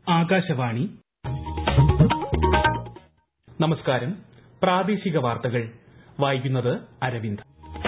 ആകാശവാണി നമസ്കാരം പ്രാദേശിക വാർത്തകൾ വായിക്കുന്നത് അരവിന്ദ്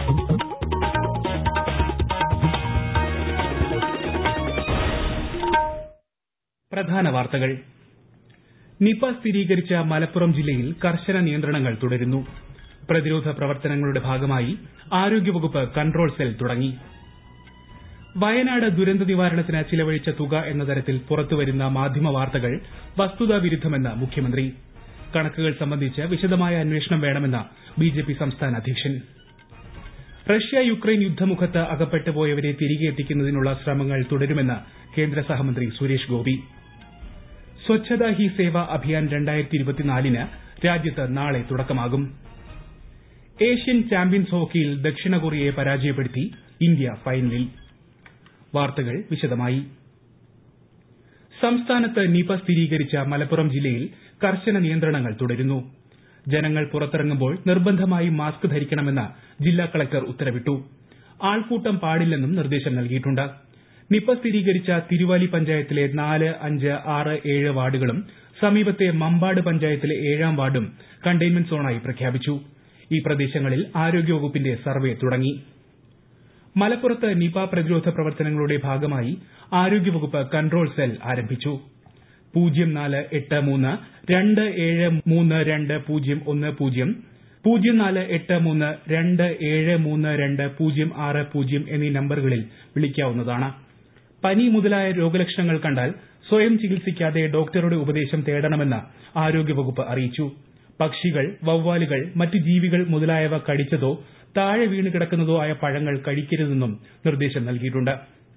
പ്രധാന വാർത്തകൾ നിപ സ്ഥിരീകരിച്ച മലപ്പുറം ജില്ലയിൽ കർശന നിയന്ത്രണങ്ങൾ തുടരുന്നു പ്രതിരോധ പ്രവർത്തനങ്ങളുടെ ഭാഗമായി ആരോഗ്യവകുപ്പ് കൺട്രോൾ സെൽ തുടങ്ങി വയനാട് ദുരന്ത നിവാരണത്തിന് ചിലവഴിച്ച തുക എന്ന തരത്തിൽ പുറത്തുവരുന്ന മാധ്യമ വാർത്തകൾ വസ്തുതാ വിരുദ്ധമെന്ന് മുഖ്യമന്ത്രി കണക്കുകൾ സംബന്ധിച്ച് വിശദമായ അന്വേഷണം വേണമെന്ന് ബിജെപി സംസ്ഥാന അധ്യക്ഷൻ റഷ്യ യുക്രൈൻ യുദ്ധമുഖത്ത് അകപ്പെട്ടു പോയവരെ തിരികെ എത്തിക്കുന്നതിനുള്ള ശ്രമങ്ങൾ തുടരുമെന്ന് കേന്ദ്ര സഹമന്ത്രി സുരേഷ് ഗോപി സ്വച്ഛതാ ഹി സേവ അഭിയാൻ ന് രാജ്യത്ത് നാളെ തുടക്കമാകും ഏഷ്യൻ ചാമ്പ്യൻസ് ഹോക്കിയിൽ ദക്ഷിണ കൊറിയയെ പരാജയപ്പെടുത്തി ഇന്ത്യ ഫൈനലിൽ വാർത്തകൾ വിശദമായി സംസ്ഥാനത്ത് നിപ സ്ഥിരീകരിച്ച മലപ്പുറം ജില്ലയിൽ കർശന നിയന്ത്രണങ്ങൾ തുടരുന്നു ജനങ്ങൾ പുറത്തിറങ്ങുമ്പോൾ നിർബന്ധമായും മാസ്ക് ധരിക്കണമെന്ന് ജില്ലാ കളക്ടർ ഉത്തരവിട്ടു ആൾക്കൂട്ടം പാടില്ലെന്നും നിർദ്ദേശം നൽകിയിട്ടുണ്ട് നിപ സ്ഥിരീകരിച്ച തിരുവാലി പഞ്ചായത്തിലെ നാല് അഞ്ച് ആറ് ഏഴ് വാർഡുകളും സമീപത്തെ മമ്പാട് പഞ്ചായത്തിലെ ഏഴാം വാർഡും കണ്ടെയ്ൻമെന്റ് സോണായി പ്രഖ്യാപിച്ചു ഈ പ്രദേശങ്ങളിൽ ആരോഗ്യവകുപ്പിന്റെ സർവേ തുടങ്ങി മലപ്പുറത്ത് നിപ പ്രതിരോധ പ്രവർത്തനങ്ങളുടെ ഭാഗമായി ആരോഗ്യവകുപ്പ് കൺട്രോൾ സെൽ ആരംഭിച്ചു പൂജ്യം നാല് എട്ട് മൂന്ന് രണ്ട് ഏഴ് മൂന്ന് രണ്ട് പൂജ്യം ഒന്ന് പൂജ്യം പൂജ്യം നാല് എട്ട് മൂന്ന് രണ്ട് ഏഴ് മൂന്ന് രണ്ട് പൂജ്യം ആറ് പൂജ്യം എന്നീ നമ്പറുകളിൽ വിളിക്കാവുന്നതാണ് പനി മുതലായ രോഗലക്ഷണങ്ങൾ കണ്ടാൽ സ്വയം ചികിത്സിക്കാതെ ഡോക്ടറുടെ ഉപദേശം തേടണമെന്ന് ആരോഗ്യവകുപ്പ് അറിയിച്ചു പക്ഷികൾ വവ്വാലുകൾ മറ്റ് ജീവികൾ മുതലായവ കടിച്ചതോ താഴെ വീണ് കിടക്കുന്നതോ ആയ പഴങ്ങൾ കഴിക്കരുതെന്നും നിർദ്ദേശം നൽകിയിട്ടുണ്ട്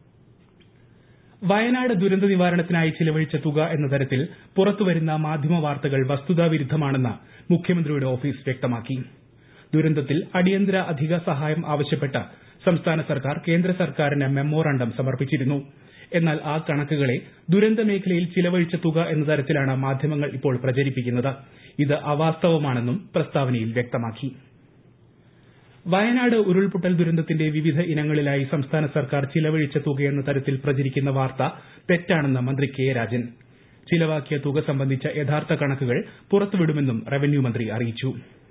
വയനാട് ദുരന്ത നിവാരണത്തിനായി ചിലവഴിച്ച തുക എന്ന തരത്തിൽ പുറത്തുവരുന്ന മാധ്യമ വാർത്തകൾ വസ്തുതാ വിരുദ്ധമാണെന്ന് മുഖ്യമന്ത്രിയുടെ ഓഫീസ് വ്യക്തമാക്കി ദുരന്തത്തിൽ അടിയന്തര അധിക സഹായം ആവശ്യപ്പെട്ട് സംസ്ഥാന സർക്കാർ കേന്ദ്ര സർക്കാരിന് മെമ്മോറാണ്ടം സമർപ്പിച്ചിരുന്നു എന്നാൽ ആ കണക്കുകളെ ദുരന്ത മേഖലയിൽ ചിലവഴിച്ച തുക എന്ന തരത്തിലാണ് മാധ്യമങ്ങൾ ഇപ്പോൾ പ്രചരിപ്പിക്കുന്നത് ഇത് അവാസ്തവമാണെന്നും പ്രസ്താവനയിൽ വ്യക്തമാക്കി വയനാട് ഉരുൾപൊട്ടൽ ദുരന്തത്തിന്റെ വിവിധ ഇനങ്ങളിലായി സംസ്ഥാന സർക്കാർ ചിലവഴിച്ച തുകയെന്ന തരത്തിൽ പ്രചരിക്കുന്ന വാർത്ത തെറ്റാണെന്ന് മന്ത്രി കെ രാജൻ ചിലവാക്കിയ തുക സംബന്ധിച്ച യഥാർത്ഥ കണക്കുകൾ പുറത്തുവിടുമെന്നും റവന്യൂ മന്ത്രി അറിയിച്ചു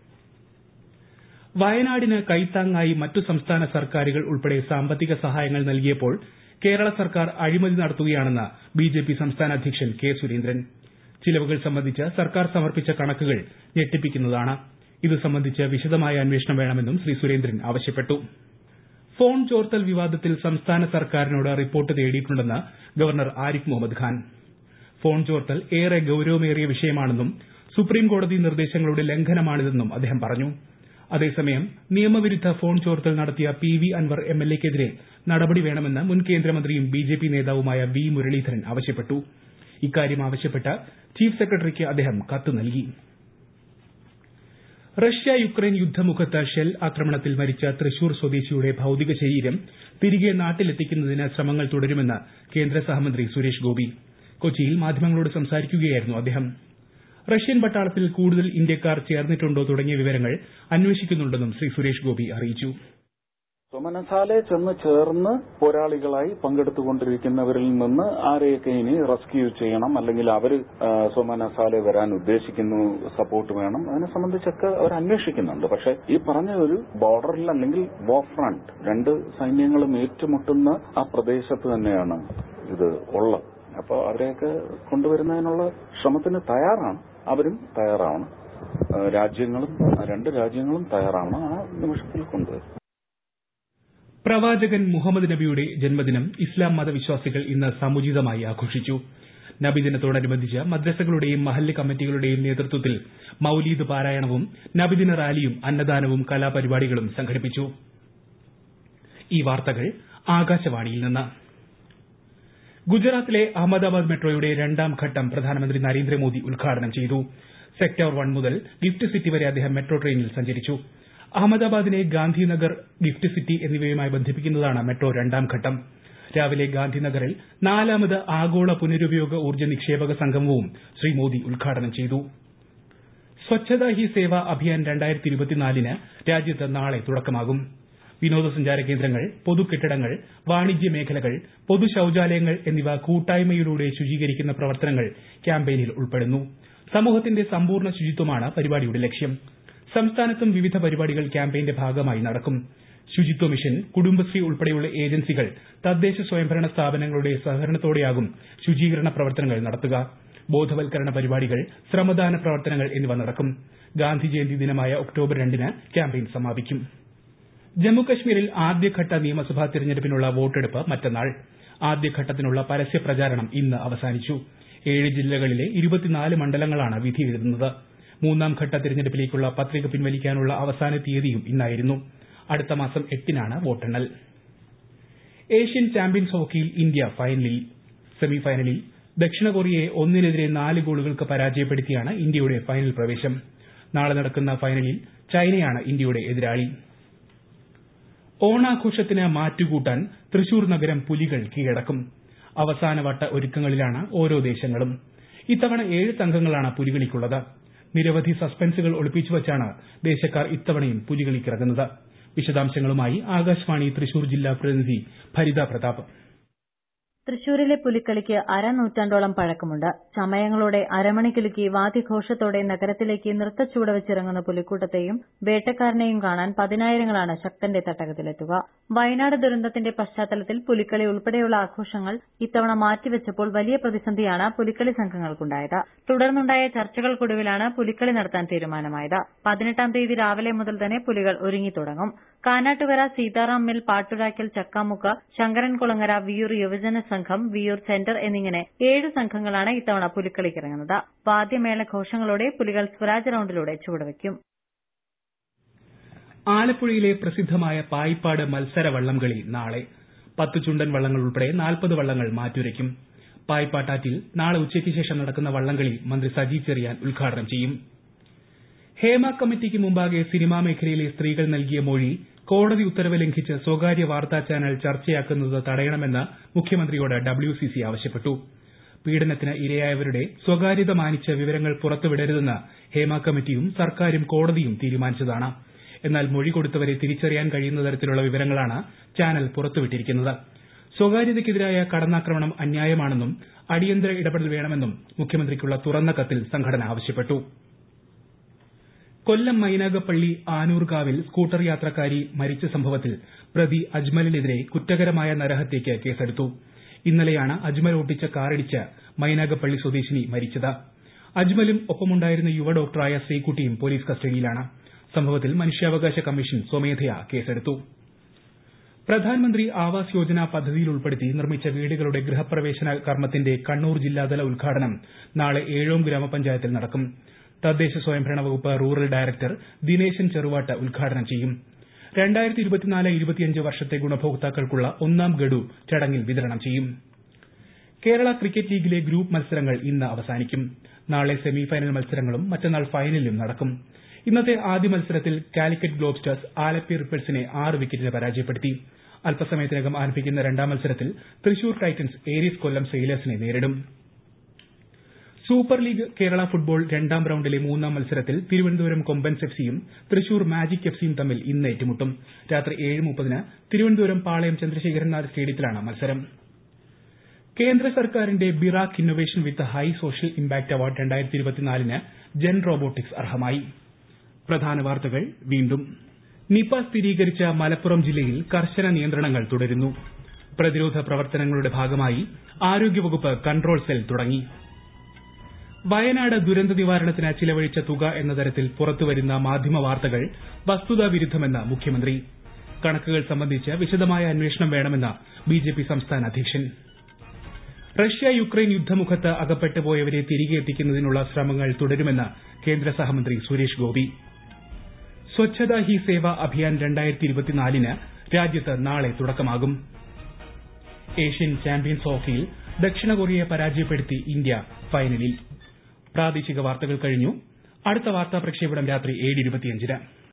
വയനാടിന് കൈത്താങ്ങായി മറ്റു സംസ്ഥാന സർക്കാരുകൾ ഉൾപ്പെടെ സാമ്പത്തിക സഹായങ്ങൾ നൽകിയപ്പോൾ കേരള സർക്കാർ അഴിമതി നടത്തുകയാണെന്ന് ബിജെപി സംസ്ഥാന അധ്യക്ഷൻ കെ സുരേന്ദ്രൻ ചിലവുകൾ സംബന്ധിച്ച് സർക്കാർ സമർപ്പിച്ച കണക്കുകൾ ഞെട്ടിപ്പിക്കുന്നതാണ് ഇത് സംബന്ധിച്ച് വിശദമായ അന്വേഷണം വേണമെന്നും ശ്രീ സുരേന്ദ്രൻ ആവശ്യപ്പെട്ടു ഫോൺ ചോർത്തൽ വിവാദത്തിൽ സംസ്ഥാന സർക്കാരിനോട് റിപ്പോർട്ട് തേടിയിട്ടുണ്ടെന്ന് ഗവർണർ ആരിഫ് മുഹമ്മദ് ഖാൻ ഫോൺ ചോർത്തൽ ഏറെ ഗൌരവമേറിയ വിഷയമാണെന്നും സുപ്രീംകോടതി നിർദ്ദേശങ്ങളുടെ ലംഘനമാണിതെന്നും അദ്ദേഹം പറഞ്ഞു അതേസമയം നിയമവിരുദ്ധ ഫോൺ ചോർത്തൽ നടത്തിയ പി വി അൻവർ എംഎൽഎക്കെതിരെ നടപടി വേണമെന്ന് മുൻ കേന്ദ്രമന്ത്രിയും ബിജെപി നേതാവുമായ വി മുരളീധരൻ ആവശ്യപ്പെട്ടു ഇക്കാര്യം ആവശ്യപ്പെട്ട് ചീഫ് സെക്രട്ടറിക്ക് അദ്ദേഹം കത്ത് നൽകി റഷ്യ യുക്രൈൻ യുദ്ധമുഖത്ത് ഷെൽ ആക്രമണത്തിൽ മരിച്ച തൃശൂർ സ്വദേശിയുടെ ഭൌതിക ശരീരം തിരികെ നാട്ടിലെത്തിക്കുന്നതിന് ശ്രമങ്ങൾ തുടരുമെന്ന് കേന്ദ്ര സഹമന്ത്രി സുരേഷ് ഗോപി കൊച്ചിയിൽ മാധ്യമങ്ങളോട് സംസാരിക്കുകയായിരുന്നു അദ്ദേഹം റഷ്യൻ പട്ടാളത്തിൽ കൂടുതൽ ഇന്ത്യക്കാർ ചേർന്നിട്ടുണ്ടോ തുടങ്ങിയ വിവരങ്ങൾ അന്വേഷിക്കുന്നുണ്ടെന്നും ശ്രീ സുരേഷ് ഗോപി അറിയിച്ചു സോമനസാലെ ചെന്ന് ചേർന്ന് പോരാളികളായി പങ്കെടുത്തുകൊണ്ടിരിക്കുന്നവരിൽ നിന്ന് ആരെയൊക്കെ ഇനി റെസ്ക്യൂ ചെയ്യണം അല്ലെങ്കിൽ അവർ സോമനസാലെ വരാൻ ഉദ്ദേശിക്കുന്നു സപ്പോർട്ട് വേണം അതിനെ സംബന്ധിച്ചൊക്കെ അവർ അന്വേഷിക്കുന്നുണ്ട് പക്ഷെ ഈ പറഞ്ഞ ഒരു ബോർഡറിൽ അല്ലെങ്കിൽ വോ ഫ്രണ്ട് രണ്ട് സൈന്യങ്ങളും ഏറ്റുമുട്ടുന്ന ആ പ്രദേശത്ത് തന്നെയാണ് ഇത് ഉള്ളത് അപ്പോൾ അവരെയൊക്കെ കൊണ്ടുവരുന്നതിനുള്ള ശ്രമത്തിന് തയ്യാറാണ് അവരും തയ്യാറാണ് രാജ്യങ്ങളും രണ്ട് രാജ്യങ്ങളും തയ്യാറാണ് ആ നിമിഷത്തിൽ കൊണ്ടുവരും പ്രവാചകൻ മുഹമ്മദ് നബിയുടെ ജന്മദിനം ഇസ്ലാം മതവിശ്വാസികൾ ഇന്ന് സമുചിതമായി ആഘോഷിച്ചു നബിദിനത്തോടനുബന്ധിച്ച് മദ്രസകളുടെയും മഹല്ല് കമ്മിറ്റികളുടെയും നേതൃത്വത്തിൽ മൌലീദ് പാരായണവും നബിദിന റാലിയും അന്നദാനവും കലാപരിപാടികളും സംഘടിപ്പിച്ചു ഈ വാർത്തകൾ ആകാശവാണിയിൽ നിന്ന് ഗുജറാത്തിലെ അഹമ്മദാബാദ് മെട്രോയുടെ രണ്ടാം ഘട്ടം പ്രധാനമന്ത്രി നരേന്ദ്രമോദി ഉദ്ഘാടനം ചെയ്തു സെക്ടർ വൺ മുതൽ ഗിഫ്റ്റ് സിറ്റി വരെ അദ്ദേഹം മെട്രോ ട്രെയിനിൽ സഞ്ചരിച്ചു അഹമ്മദാബാദിനെ ഗാന്ധിനഗർ ഗിഫ്റ്റ് സിറ്റി എന്നിവയുമായി ബന്ധിപ്പിക്കുന്നതാണ് മെട്രോ രണ്ടാം ഘട്ടം രാവിലെ ഗാന്ധിനഗറിൽ നാലാമത് ആഗോള പുനരുപയോഗ ഊർജ്ജ നിക്ഷേപക സംഗമവും ശ്രീ മോദി ഉദ്ഘാടനം ചെയ്തു സ്വച്ഛതാ ഹി സേവ അഭിയാൻ ന് രാജ്യത്ത് നാളെ തുടക്കമാകും വിനോദസഞ്ചാര കേന്ദ്രങ്ങൾ പൊതുകെട്ടിടങ്ങൾ വാണിജ്യ മേഖലകൾ പൊതു ശൌചാലയങ്ങൾ എന്നിവ കൂട്ടായ്മയിലൂടെ ശുചീകരിക്കുന്ന പ്രവർത്തനങ്ങൾ ക്യാമ്പയിനിൽ ഉൾപ്പെടുന്നു സമൂഹത്തിന്റെ സമ്പൂർണ്ണ ശുചിത്വമാണ് പരിപാടിയുടെ ലക്ഷ്യം സംസ്ഥാനത്തും വിവിധ പരിപാടികൾ ക്യാമ്പയിന്റെ ഭാഗമായി നടക്കും ശുചിത്വ മിഷൻ കുടുംബശ്രീ ഉൾപ്പെടെയുള്ള ഏജൻസികൾ തദ്ദേശ സ്വയംഭരണ സ്ഥാപനങ്ങളുടെ സഹകരണത്തോടെയാകും ശുചീകരണ പ്രവർത്തനങ്ങൾ നടത്തുക ബോധവൽക്കരണ പരിപാടികൾ ശ്രമദാന പ്രവർത്തനങ്ങൾ എന്നിവ നടക്കും ഗാന്ധി ജയന്തി ദിനമായ ഒക്ടോബർ രണ്ടിന് ക്യാമ്പയിൻ സമാപിക്കും ജമ്മുകശ്മീരിൽ ആദ്യഘട്ട നിയമസഭാ തിരഞ്ഞെടുപ്പിനുള്ള വോട്ടെടുപ്പ് മറ്റന്നാൾ ആദ്യഘട്ടത്തിനുള്ള പരസ്യ പ്രചാരണം ഇന്ന് അവസാനിച്ചു ഏഴ് ജില്ലകളിലെ ഇരുപത്തിനാല് മണ്ഡലങ്ങളാണ് വിധിയെഴുതുന്നത് മൂന്നാം ഘട്ട തിരഞ്ഞെടുപ്പിലേക്കുള്ള പത്രിക പിൻവലിക്കാനുള്ള അവസാന തീയതിയും ഇന്നായിരുന്നു അടുത്ത മാസം എട്ടിനാണ് വോട്ടെണ്ണൽ ഏഷ്യൻ ചാമ്പ്യൻസ് ഹോക്കിയിൽ ഇന്ത്യ ഫൈനലിൽ സെമിഫൈനലിൽ ദക്ഷിണ കൊറിയയെ ഒന്നിനെതിരെ നാല് ഗോളുകൾക്ക് പരാജയപ്പെടുത്തിയാണ് ഇന്ത്യയുടെ ഫൈനൽ പ്രവേശം നാളെ നടക്കുന്ന ഫൈനലിൽ ചൈനയാണ് ഇന്ത്യയുടെ എതിരാളി ഓണാഘോഷത്തിന് മാറ്റുകൂട്ടാൻ തൃശൂർ നഗരം പുലികൾ കീഴടക്കും അവസാനവട്ട ഒരുക്കങ്ങളിലാണ് ഓരോ ദേശങ്ങളും ഇത്തവണ ഏഴ് സംഘങ്ങളാണ് പുലികളിക്കുള്ളത് നിരവധി സസ്പെൻസുകൾ ഒളിപ്പിച്ചുവച്ചാണ് ദേശക്കാർ ഇത്തവണയും പുലികളിക്കിറങ്ങുന്നത് വിശദാംശങ്ങളുമായി ആകാശവാണി തൃശൂർ ജില്ലാ പ്രതിനിധി ഭരിത പ്രതാപ് തൃശൂരിലെ പുലിക്കളിക്ക് അരനൂറ്റാണ്ടോളം പഴക്കമുണ്ട് ചമയങ്ങളോടെ അരമണി കിലുക്കി വാദ്യഘോഷത്തോടെ നഗരത്തിലേക്ക് നൃത്തച്ചുവട് വെച്ചിറങ്ങുന്ന പുലിക്കൂട്ടത്തെയും വേട്ടക്കാരനെയും കാണാൻ പതിനായിരങ്ങളാണ് ശക്തന്റെ തട്ടകത്തിലെത്തുക വയനാട് ദുരന്തത്തിന്റെ പശ്ചാത്തലത്തിൽ പുലിക്കളി ഉൾപ്പെടെയുള്ള ആഘോഷങ്ങൾ ഇത്തവണ മാറ്റിവെച്ചപ്പോൾ വലിയ പ്രതിസന്ധിയാണ് പുലിക്കളി സംഘങ്ങൾക്കുണ്ടായത് തുടർന്നുണ്ടായ ചർച്ചകൾക്കൊടുവിലാണ് പുലിക്കളി നടത്താൻ തീരുമാനമായത് പതിനെട്ടാം തീയതി രാവിലെ മുതൽ തന്നെ പുലികൾ ഒരുങ്ങിത്തുടങ്ങും കാനാട്ടുകര സീതാറാം മിൽ പാട്ടുരാക്കൽ ചക്കാമുക്ക് ശങ്കരൻകുളങ്ങര വിയൂർ യുവജന സംഘം വിയൂർ സെന്റർ എന്നിങ്ങനെ ഏഴ് സംഘങ്ങളാണ് ഇത്തവണ പുലിക്കളിക്കിറങ്ങുന്നത് വാദ്യമേള ഘോഷങ്ങളോടെ പുലികൾ സ്വരാജ് റൌണ്ടിലൂടെ ചുവടുവയ്ക്കും ആലപ്പുഴയിലെ പ്രസിദ്ധമായ പായിപ്പാട് മത്സര വള്ളംകളി നാളെ പത്ത് ചുണ്ടൻ വള്ളങ്ങൾ ഉൾപ്പെടെ നാൽപ്പത് വള്ളങ്ങൾ മാറ്റുരയ്ക്കും പായിപ്പാട്ടാറ്റിൽ നാളെ ഉച്ചയ്ക്ക് ശേഷം നടക്കുന്ന വള്ളംകളി മന്ത്രി സജി ചെറിയാൻ ഉദ്ഘാടനം ചെയ്യും ഹേമ കമ്മിറ്റിക്ക് മുമ്പാകെ സിനിമാ മേഖലയിലെ സ്ത്രീകൾ നൽകിയ മൊഴി കോടതി ഉത്തരവ് ലംഘിച്ച് സ്വകാര്യ വാർത്താ ചാനൽ ചർച്ചയാക്കുന്നത് തടയണമെന്ന് മുഖ്യമന്ത്രിയോട് ഡബ്ല്യുസിസി ആവശ്യപ്പെട്ടു പീഡനത്തിന് ഇരയായവരുടെ സ്വകാര്യത മാനിച്ച് വിവരങ്ങൾ പുറത്തുവിടരുതെന്ന് ഹേമ കമ്മിറ്റിയും സർക്കാരും കോടതിയും തീരുമാനിച്ചതാണ് എന്നാൽ മൊഴി കൊടുത്തവരെ തിരിച്ചറിയാൻ കഴിയുന്ന തരത്തിലുള്ള വിവരങ്ങളാണ് ചാനൽ പുറത്തുവിട്ടിരിക്കുന്നത് സ്വകാര്യതയ്ക്കെതിരായ കടന്നാക്രമണം അന്യായമാണെന്നും അടിയന്തര ഇടപെടൽ വേണമെന്നും മുഖ്യമന്ത്രിക്കുള്ള തുറന്ന കത്തിൽ സംഘടന ആവശ്യപ്പെട്ടു കൊല്ലം മൈനാഗപ്പള്ളി ആനൂർകാവിൽ സ്കൂട്ടർ യാത്രക്കാരി മരിച്ച സംഭവത്തിൽ പ്രതി അജ്മലിനെതിരെ കുറ്റകരമായ നരഹത്യയ്ക്ക് കേസെടുത്തു ഇന്നലെയാണ് അജ്മൽ ഓട്ടിച്ച കാറിടിച്ച് മൈനാഗപ്പള്ളി സ്വദേശിനി മരിച്ചത് അജ്മലും ഒപ്പമുണ്ടായിരുന്ന യുവ ഡോക്ടറായ ശ്രീകുട്ടിയും പോലീസ് കസ്റ്റഡിയിലാണ് സംഭവത്തിൽ മനുഷ്യാവകാശ കമ്മീഷൻ സ്വമേധയാ കേസെടുത്തു പ്രധാൻമന്ത്രി ആവാസ് യോജന പദ്ധതിയിൽ ഉൾപ്പെടുത്തി നിർമ്മിച്ച വീടുകളുടെ ഗൃഹപ്രവേശന കർമ്മത്തിന്റെ കണ്ണൂർ ജില്ലാതല ഉദ്ഘാടനം നാളെ ഏഴോം ഗ്രാമപഞ്ചായത്തിൽ നടക്കും തദ്ദേശ സ്വയംഭരണ വകുപ്പ് റൂറൽ ഡയറക്ടർ ദിനേശൻ ചെറുവാട്ട് ഉദ്ഘാടനം ചെയ്യും വർഷത്തെ ഗുണഭോക്താക്കൾക്കുള്ള ഒന്നാം ഗഡു ചടങ്ങിൽ വിതരണം ചെയ്യും കേരള ക്രിക്കറ്റ് ലീഗിലെ ഗ്രൂപ്പ് മത്സരങ്ങൾ ഇന്ന് അവസാനിക്കും നാളെ സെമിഫൈനൽ മത്സരങ്ങളും മറ്റന്നാൾ ഫൈനലും നടക്കും ഇന്നത്തെ ആദ്യ മത്സരത്തിൽ കാലിക്കറ്റ് ഗ്ലോബ്സ്റ്റേഴ്സ് ആലപ്പി റിപ്പിൾസിനെ ആറ് വിക്കറ്റിന് പരാജയപ്പെടുത്തി അല്പസമയത്തിനകം ആരംഭിക്കുന്ന രണ്ടാം മത്സരത്തിൽ തൃശൂർ ടൈറ്റൻസ് ഏരീസ് കൊല്ലം സെയിലേഴ്സിനെ നേരിടും സൂപ്പർ ലീഗ് കേരള ഫുട്ബോൾ രണ്ടാം റൌണ്ടിലെ മൂന്നാം മത്സരത്തിൽ തിരുവനന്തപുരം കൊമ്പൻസ് എഫ് സിയും തൃശൂർ മാജിക് എഫ് സിയും തമ്മിൽ ഇന്ന് ഏറ്റുമുട്ടും രാത്രി ഏഴ് മുപ്പതിന് തിരുവനന്തപുരം പാളയം ചന്ദ്രശേഖരനാഥ് സ്റ്റേഡിയത്തിലാണ് മത്സരം കേന്ദ്ര സർക്കാരിന്റെ BIRAC innovation with high social impact award രണ്ടായിരത്തി ഇരുപത്തിനാലിന് ജെൻ റോബോട്ടിക്സ് അർഹമായി പ്രധാന വാർത്തകൾ വീണ്ടും നിപ സ്ഥിരീകരിച്ച മലപ്പുറം ജില്ലയിൽ കർശന നിയന്ത്രണങ്ങൾ തുടരുന്നു പ്രതിരോധ പ്രവർത്തനങ്ങളുടെ ഭാഗമായി ആരോഗ്യവകുപ്പ് കൺട്രോൾ സെൽ തുടങ്ങി വയനാട് ദുരന്ത നിവാരണത്തിന് ചിലവഴിച്ച തുക എന്ന തരത്തിൽ പുറത്തുവരുന്ന മാധ്യമ വാർത്തകൾ വസ്തുതാ വിരുദ്ധമെന്ന് മുഖ്യമന്ത്രി കണക്കുകൾ സംബന്ധിച്ച് വിശദമായ അന്വേഷണം വേണമെന്ന് ബിജെപി സംസ്ഥാന അധ്യക്ഷൻ റഷ്യ യുക്രൈൻ യുദ്ധമുഖത്ത് അകപ്പെട്ടു പോയവരെ തിരികെ എത്തിക്കുന്നതിനുള്ള ശ്രമങ്ങൾ തുടരുമെന്ന് കേന്ദ്ര സഹമന്ത്രി സുരേഷ് ഗോപി സ്വച്ഛതാ ഹി സേവ അഭിയാൻ രണ്ടായിരത്തി ഇരുപത്തിനാലിന് രാജ്യത്ത് നാളെ തുടക്കമാകും ഏഷ്യൻ ചാമ്പ്യൻസ് ഹോക്കിയിൽ ദക്ഷിണ കൊറിയയെ പരാജയപ്പെടുത്തി ഇന്ത്യ ഫൈനലിൽ പ്രാദേശിക വാർത്തകൾ കഴിഞ്ഞു അടുത്ത വാർത്താ പ്രക്ഷേപണം രാത്രി ഏഴ് ഇരുപത്തിയഞ്ചിന്